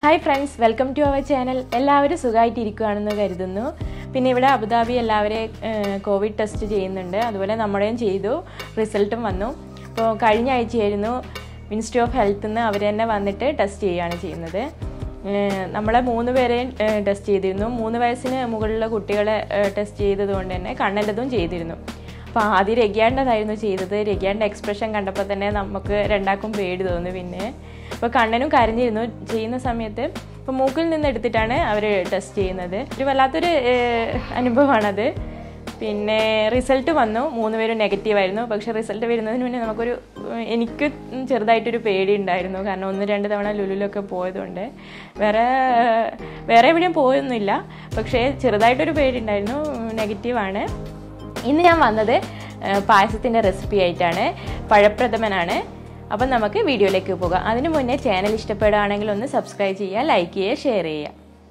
hi friends welcome to our channel എല്ലാവരും സുഖമായിട്ടിരിക്കുകയാണെന്ന് കരുതുന്നു പിന്നെ ഇവിടെ അബുദാബി എല്ലാവരെയും കോവിഡ് ടെസ്റ്റ് ചെയ്യുന്നുണ്ട് അതുപോലെ നമ്മുടെയും ചെയ്തു റിസൾട്ടും വന്നു അപ്പോൾ കഴിഞ്ഞ ആഴ്ചയായിരുന്നു മിനിസ്ട്രി ഓഫ് ഹെൽത്തിൽ നിന്ന് അവർ തന്നെ വന്നിട്ട് ടെസ്റ്റ് ചെയ്യുകയാണ് ചെയ്യുന്നത് ഏഹ് നമ്മളെ മൂന്ന് പേരെയും ടെസ്റ്റ് ചെയ്തിരുന്നു മൂന്ന് വയസ്സിന് മുകളിലുള്ള കുട്ടികളെ ടെസ്റ്റ് ചെയ്തതുകൊണ്ട് തന്നെ കണ്ണൻ്റെതും ചെയ്തിരുന്നു അപ്പോൾ ആദ്യം രഗ്യാണ്ടതായിരുന്നു ചെയ്തത് രഗ്യാൻ്റെ എക്സ്പ്രഷൻ കണ്ടപ്പോൾ തന്നെ നമുക്ക് രണ്ടാക്കും പേടി തോന്നി പിന്നെ അപ്പോൾ കണ്ണനും കരഞ്ഞിരുന്നു ചെയ്യുന്ന സമയത്ത് ഇപ്പോൾ മൂക്കിൽ നിന്ന് എടുത്തിട്ടാണ് അവർ ടെസ്റ്റ് ചെയ്യുന്നത് ഒരു വല്ലാത്തൊരു ഏഹ്, അനുഭവമാണത് പിന്നെ റിസൾട്ട് വന്നു മൂന്ന് പേരും നെഗറ്റീവായിരുന്നു പക്ഷെ റിസൾട്ട് വരുന്നതിന് മുന്നേ നമുക്കൊരു ഏഹ്, എനിക്ക് ചെറുതായിട്ടൊരു പേടി ഉണ്ടായിരുന്നു കാരണം ഒന്ന് രണ്ട് തവണ ലുലുലൊക്കെ പോയതുകൊണ്ട് വേറെ വേറെ എവിടെയും പോയൊന്നുമില്ല പക്ഷേ ചെറുതായിട്ടൊരു പേടി ഉണ്ടായിരുന്നു നെഗറ്റീവാണ് ഇന്ന് ഞാൻ വന്നത് പായസത്തിൻ്റെ റെസിപ്പി ആയിട്ടാണ് പഴപ്രഥമനാണ് അപ്പം നമുക്ക് വീഡിയോയിലേക്ക് പോകാം അതിനു മുന്നേ ചാനൽ ഇഷ്ടപ്പെടുകയാണെങ്കിൽ ഒന്ന് സബ്സ്ക്രൈബ് ചെയ്യുക ലൈക്ക് ചെയ്യുക ഷെയർ ചെയ്യുക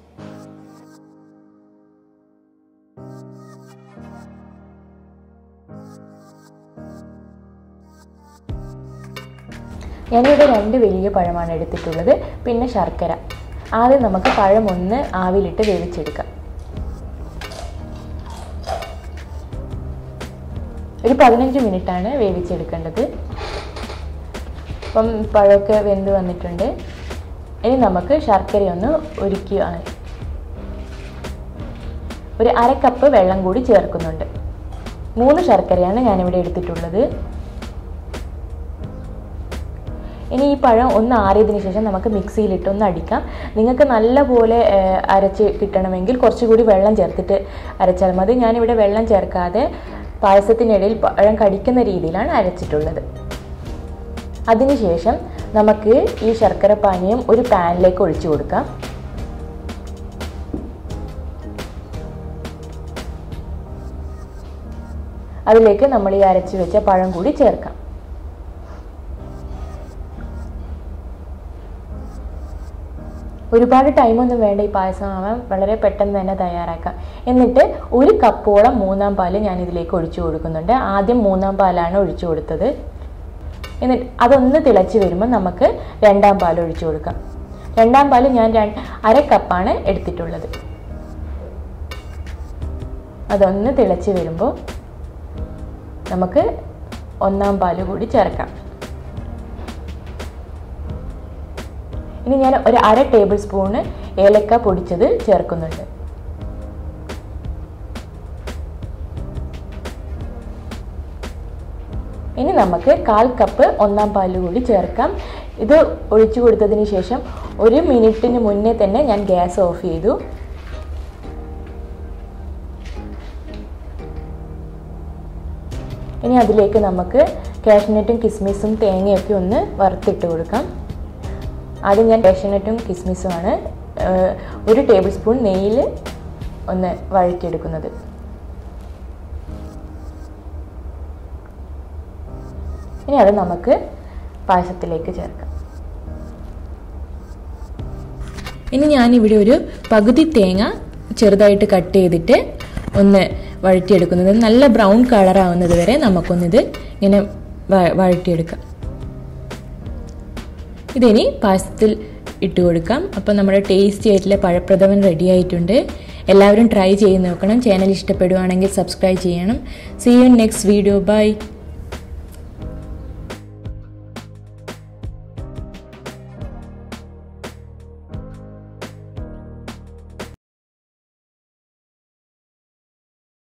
ഞാനിവിടെ രണ്ട് വലിയ പഴമാണ് എടുത്തിട്ടുള്ളത് പിന്നെ ശർക്കര ആദ്യം നമുക്ക് പഴം ഒന്ന് ആവിലിട്ട് വേവിച്ചെടുക്കാം ഒരു പതിനഞ്ച് മിനിറ്റാണ് വേവിച്ചെടുക്കേണ്ടത് അപ്പം പഴമൊക്കെ വെന്ത് വന്നിട്ടുണ്ട് ഇനി നമുക്ക് ശർക്കര ഒന്ന് ഒരുക്കുക ഒരു അര കപ്പ് വെള്ളം കൂടി ചേർക്കുന്നുണ്ട് മൂന്ന് ശർക്കരയാണ് ഞാനിവിടെ എടുത്തിട്ടുള്ളത് ഇനി ഈ പഴം ഒന്ന് ആറിയതിന് ശേഷം നമുക്ക് മിക്സിയിലിട്ട് ഒന്ന് അടിക്കാം നിങ്ങൾക്ക് നല്ലപോലെ ഏഹ്, അരച്ച് കിട്ടണമെങ്കിൽ കുറച്ചുകൂടി വെള്ളം ചേർത്തിട്ട് അരച്ചാൽ മതി ഞാനിവിടെ വെള്ളം ചേർക്കാതെ പായസത്തിനിടയിൽ പഴം കടിക്കുന്ന രീതിയിലാണ് അരച്ചിട്ടുള്ളത് അതിനുശേഷം നമുക്ക് ഈ ശർക്കര പാനീയം ഒരു പാനിലേക്ക് ഒഴിച്ചു കൊടുക്കാം അതിലേക്ക് നമ്മൾ ഈ അരച്ച് വെച്ച പഴം കൂടി ചേർക്കാം ഒരുപാട് ടൈമൊന്നും വേണ്ട ഈ പായസം ആവാൻ വളരെ പെട്ടെന്ന് തന്നെ തയ്യാറാക്കാം എന്നിട്ട് ഒരു കപ്പോളം മൂന്നാം പാല് ഞാൻ ഇതിലേക്ക് ഒഴിച്ചു കൊടുക്കുന്നുണ്ട് ആദ്യം മൂന്നാം പാലാണ് ഒഴിച്ചു കൊടുത്തത് എന്നിട്ട് അതൊന്ന് തിളച്ച് വരുമ്പോൾ നമുക്ക് രണ്ടാം പാൽ ഒഴിച്ചു കൊടുക്കാം രണ്ടാം പാൽ ഞാൻ രണ്ട് അര കപ്പാണ് എടുത്തിട്ടുള്ളത് അതൊന്ന് തിളച്ച് വരുമ്പോൾ നമുക്ക് ഒന്നാം പാല് കൂടി ചേർക്കാം ഇനി ഞാൻ ഒരു അര ടേബിൾ സ്പൂണ് ഏലക്ക പൊടിച്ചത് ചേർക്കുന്നുണ്ട് ഇനി നമുക്ക് കാൽ കപ്പ് ഒന്നാം പാല് കൂടി ചേർക്കാം ഇത് ഒഴിച്ചു കൊടുത്തതിന് ശേഷം ഒരു മിനിറ്റിന് മുന്നേ തന്നെ ഞാൻ ഗ്യാസ് ഓഫ് ചെയ്തു ഇനി അതിലേക്ക് നമുക്ക് കാഷ്നട്ടും കിസ്മിസും തേങ്ങയൊക്കെ ഒന്ന് വറുത്തിട്ട് കൊടുക്കാം ആദ്യം ഞാൻ കാഷ്നട്ടും കിസ്മിസുമാണ് ഏഹ്, ഒരു ടേബിൾ സ്പൂൺ നെയ്യിൽ ഒന്ന് വഴറ്റിയെടുക്കുന്നത് ഇനി അത് നമുക്ക് പായസത്തിലേക്ക് ചേർക്കാം ഇനി ഞാനിവിടെ ഒരു പകുതി തേങ്ങ ചെറുതായിട്ട് കട്ട് ചെയ്തിട്ട് ഒന്ന് വഴറ്റിയെടുക്കുന്നത് നല്ല ബ്രൗൺ കളർ ആവുന്നത് വരെ നമുക്കൊന്നിത് ഇങ്ങനെ വ- വഴറ്റിയെടുക്കാം ഇതിനി പായസത്തിൽ ഇട്ട് കൊടുക്കാം അപ്പോൾ നമ്മുടെ ടേസ്റ്റി ആയിട്ടുള്ള പഴപ്രഥമൻ റെഡി ആയിട്ടുണ്ട് എല്ലാവരും ട്രൈ ചെയ്ത് നോക്കണം ചാനൽ ഇഷ്ടപ്പെടുവാണെങ്കിൽ സബ്സ്ക്രൈബ് ചെയ്യണം see you next video by